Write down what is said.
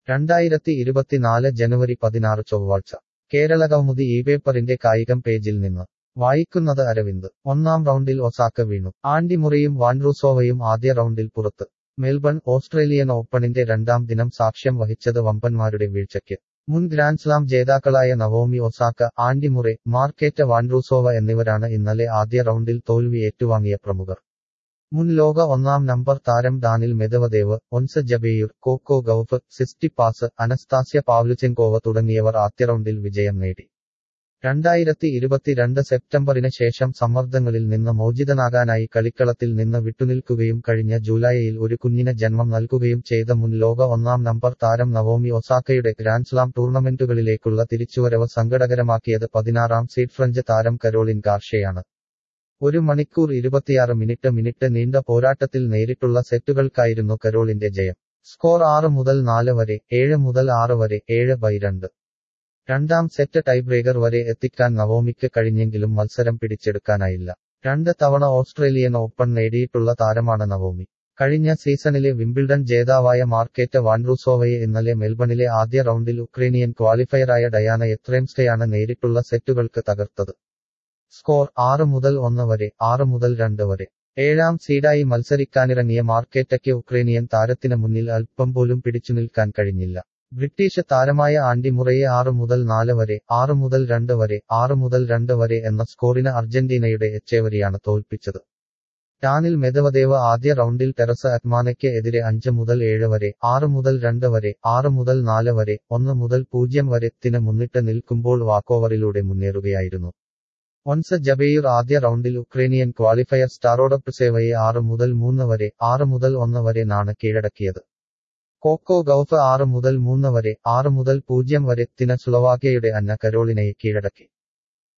രണ്ടായിരത്തി ഇരുപത്തിനാല് ജനുവരി പതിനാറ് ചൊവ്വാഴ്ച കേരള കൗമുദി ഈ പേപ്പറിന്റെ കായികം പേജിൽ നിന്ന് വായിക്കുന്നത് അരവിന്ദ് ഒന്നാം റൗണ്ടിൽ ഒസാക്ക വീണു ആൻഡിമുറയും വാൻറൂസോവയും ആദ്യ റൗണ്ടിൽ പുറത്ത് മെൽബൺ ഓസ്ട്രേലിയൻ ഓപ്പണിന്റെ രണ്ടാം ദിനം സാക്ഷ്യം വഹിച്ചത് വമ്പന്മാരുടെ വീഴ്ചയ്ക്ക് മുൻ ഗ്രാൻഡ്സ്ലാം ജേതാക്കളായ നവോമി ഒസാക്ക ആൻഡിമുറെ മാർക്കേറ്റ വാൻഡ്രൂസോവ എന്നിവരാണ് ഇന്നലെ ആദ്യ റൗണ്ടിൽ തോൽവി ഏറ്റുവാങ്ങിയ പ്രമുഖർ മുൻ ലോക ഒന്നാം നമ്പർ താരം Daniil Medvedev Ons Jabeur Coco Gauff Tsitsipas Anastasia Pavlyuchenkova തുടങ്ങിയവർ ആദ്യ റൗണ്ടിൽ വിജയം നേടി രണ്ടായിരത്തി ഇരുപത്തിരണ്ട് സെപ്റ്റംബറിന് ശേഷം സമ്മർദ്ദങ്ങളിൽ നിന്ന് മോചിതനാകാനായി കളിക്കളത്തിൽ നിന്ന് വിട്ടുനിൽക്കുകയും കഴിഞ്ഞ ജൂലൈയിൽ ഒരു കുഞ്ഞിന് ജന്മം നൽകുകയും ചെയ്ത മുൻ ലോക ഒന്നാം നമ്പർ താരം നവോമി ഒസാക്കയുടെ ഗ്രാൻഡ്സ്ലാം ടൂർണമെന്റുകളിലേക്കുള്ള തിരിച്ചുവരവ് സങ്കടകരമാക്കിയത് പതിനാറാം സീഡ് ഫ്രഞ്ച് താരം കരോളിൻ ഗാർഷയാണ് ഒരു മണിക്കൂർ ഇരുപത്തിയാറ് മിനിറ്റ് മിനിറ്റ് നീണ്ട പോരാട്ടത്തിൽ നേരിട്ടുള്ള സെറ്റുകൾക്കായിരുന്നു കരോളിന്റെ ജയം സ്കോർ ആറ് മുതൽ നാല് വരെ ഏഴ് മുതൽ ആറ് വരെ ഏഴ് ബൈ രണ്ട് രണ്ടാം സെറ്റ് ടൈബ്രേക്കർ വരെ എത്തിക്കാൻ നവോമിക്ക് കഴിഞ്ഞെങ്കിലും മത്സരം പിടിച്ചെടുക്കാനായില്ല രണ്ട് തവണ ഓസ്ട്രേലിയൻ ഓപ്പൺ നേടിയിട്ടുള്ള താരമാണ് നവോമി കഴിഞ്ഞ സീസണിലെ വിംബിൾഡൺ ജേതാവായ മാർക്കേറ്റ് വാൻഡ്രൂസോവയെ ഇന്നലെ മെൽബണിലെ ആദ്യ റൗണ്ടിൽ ഉക്രൈനിയൻ ക്വാളിഫയറായ ഡയാന എത്രേംസ്റ്റയാണ് നേരിട്ടുള്ള സെറ്റുകൾക്ക് തകർത്തത് സ്കോർ ആറ് മുതൽ ഒന്ന് വരെ ആറ് മുതൽ രണ്ട് വരെ ഏഴാം സീഡായി മത്സരിക്കാനിറങ്ങിയ മാർക്കേറ്റയ്ക്ക് ഉക്രൈനിയൻ താരത്തിന് മുന്നിൽ അല്പം പോലും പിടിച്ചുനിൽക്കാൻ കഴിഞ്ഞില്ല ബ്രിട്ടീഷ് താരമായ ആൻഡിമുറയെ ആറ് മുതൽ നാല് വരെ ആറ് മുതൽ രണ്ട് വരെ ആറ് മുതൽ രണ്ട് വരെ എന്ന സ്കോറിന് അർജന്റീനയുടെ എച്ചേവരിയാണ് തോൽപ്പിച്ചത് ടാനിൽ മെദവദേവ് ആദ്യ റൗണ്ടിൽ ടെറസ അത്മാനയ്ക്ക് എതിരെ അഞ്ച് മുതൽ ഏഴ് വരെ ആറ് മുതൽ രണ്ട് വരെ ആറ് മുതൽ നാല് വരെ ഒന്ന് മുതൽ പൂജ്യം വരെ ത്തിന് മുന്നിട്ട് നിൽക്കുമ്പോൾ വാക്കോവറിലൂടെ മുന്നേറുകയായിരുന്നു ഒൻസ ജബേയുർ ആദ്യ റൗണ്ടിൽ ഉക്രൈനിയൻ ക്വാളിഫയർ സ്റ്റാറോഡപ്സേവയെ ആറ് മുതൽ മൂന്ന് വരെ ആറ് മുതൽ ഒന്ന് വരെ നാണ് കീഴടക്കിയത് കോക്കോ ഗൌഫ് ആറ് മുതൽ മൂന്ന് വരെ ആറ് മുതൽ പൂജ്യം വരെ ത്തിന് സ്ലൊവാക്യയുടെ അന്ന കരോളിനയെ കീഴടക്കി